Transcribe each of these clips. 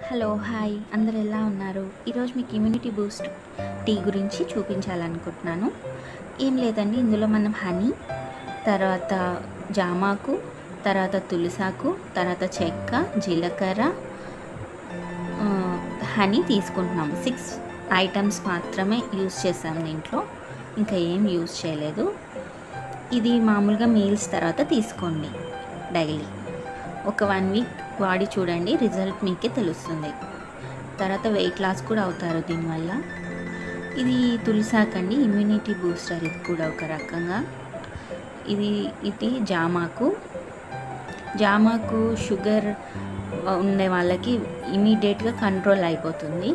hello hi అందరు ఎలా ఉన్నారు ఈరోజు మీకు ఇమ్యూనిటీ బూస్ట్ టీ గురించి చూపించాలనుకుంటున్నాను ఏం లేదండి ఇందులో మనం హనీ తర్వాత జామాకు తర్వాత తులసాకు తర్వాత చెక్క జీలకర్ర ఆ, హనీ తీసుకుంటున్నాము సిక్స్ ఐటమ్స్ మాత్రమే యూస్ చేసాం దీంట్లో ఇంకా ఏం యూస్ చేయలేదు ఇది మామూలుగా మీల్స్ తర్వాత తీసుకోండి డైలీ ఒక వన్ వీక్ వాడి చూడండి రిజల్ట్ మీకే తెలుస్తుంది తర్వాత వెయిట్ లాస్ కూడా అవుతారు దీనివల్ల ఇది తులసాకండి ఇమ్యూనిటీ బూస్టర్ ఇది కూడా ఒక రకంగా ఇది ఇది జామాకు జామాకు షుగర్ ఉండే వాళ్ళకి ఇమీడియట్గా కంట్రోల్ అయిపోతుంది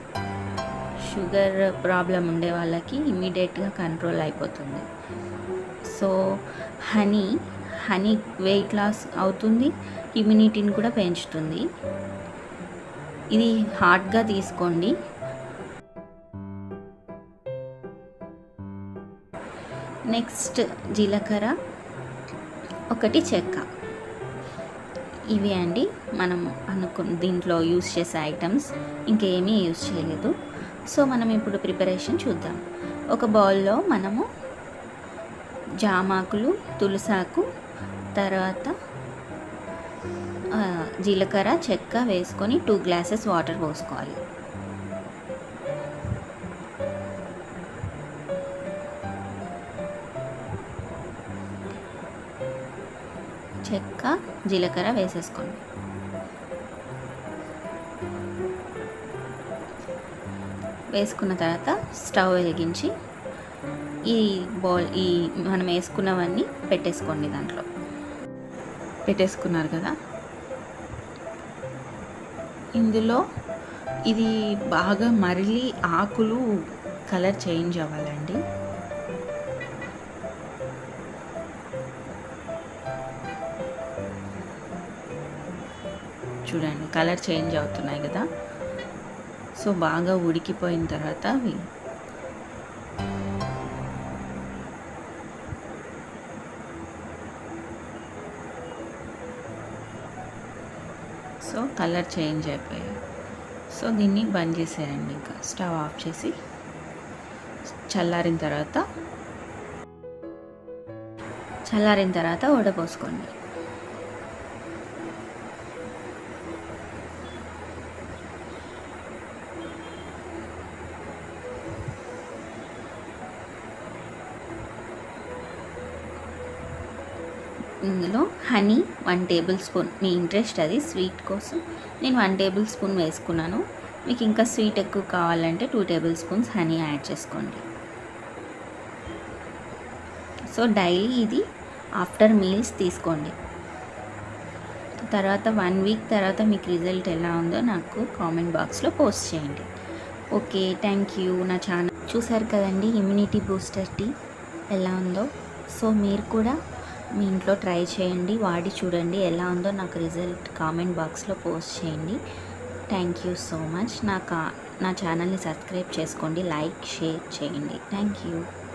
షుగర్ ప్రాబ్లం ఉండే వాళ్ళకి ఇమీడియట్గా కంట్రోల్ అయిపోతుంది so honey honey weight loss అవుతుంది ఇమ్యూనిటీని కూడా పెంచుతుంది ఇది హాట్గా తీసుకోండి నెక్స్ట్ జీలకర్ర ఒకటి చెక్క ఇవి అండి మనం అనుకు దీంట్లో యూస్ చేసే ఐటమ్స్ ఇంకేమీ యూస్ చేయలేదు సో మనం ఇప్పుడు ప్రిపరేషన్ చూద్దాం ఒక బౌల్లో మనము జామాకులు తులసాకు తర్వాత ఆ, జీలకర్ర చెక్క వేసుకొని టూ గ్లాసెస్ వాటర్ పోసుకోవాలి చెక్క జీలకర్ర వేసేసుకోండి వేసుకున్న తర్వాత స్టవ్ వెలిగించి ఈ బౌల్ ఈ మనం వేసుకున్నవన్నీ పెట్టేసుకోండి దాంట్లో పెట్టేసుకున్నారు కదా ఇందులో ఇది బాగా మరలి ఆకులు కలర్ చేంజ్ అవ్వాలండి చూడండి కలర్ చేంజ్ అవుతున్నాయి కదా సో బాగా ఉడికిపోయిన తర్వాత అవి సో కలర్ చేంజ్ అయిపోయాయి సో దీన్ని బంద్ చేసేయండి ఇంకా స్టవ్ ఆఫ్ చేసి చల్లారిన తర్వాత చల్లారిన తర్వాత వడపోసుకోండి ఇందులో హనీ వన్ టేబుల్ స్పూన్ మీ ఇంట్రెస్ట్ అది స్వీట్ కోసం నేను వన్ టేబుల్ స్పూన్ వేసుకున్నాను మీకు ఇంకా స్వీట్ ఎక్కువ కావాలంటే two tablespoons honey add చేసుకోండి సో డైలీ ఇది ఆఫ్టర్ మీల్స్ తీసుకోండి తర్వాత వన్ వీక్ తర్వాత మీకు రిజల్ట్ ఎలా ఉందో నాకు కామెంట్ బాక్స్లో పోస్ట్ చేయండి ఓకే థ్యాంక్ యూ నా ఛానల్ చూసారు కదండి ఇమ్యూనిటీ బూస్టర్ టీ ఎలా ఉందో సో మీరు కూడా మీ ఇంట్లో ట్రై చేయండి వాడి చూడండి ఎలా ఉందో నాకు రిజల్ట్ కామెంట్ బాక్స్లో పోస్ట్ చేయండి థ్యాంక్ యూ సో మచ్ నా కా నా ఛానల్ని సబ్స్క్రైబ్ చేసుకోండి లైక్ షేర్ చేయండి థ్యాంక్ యూ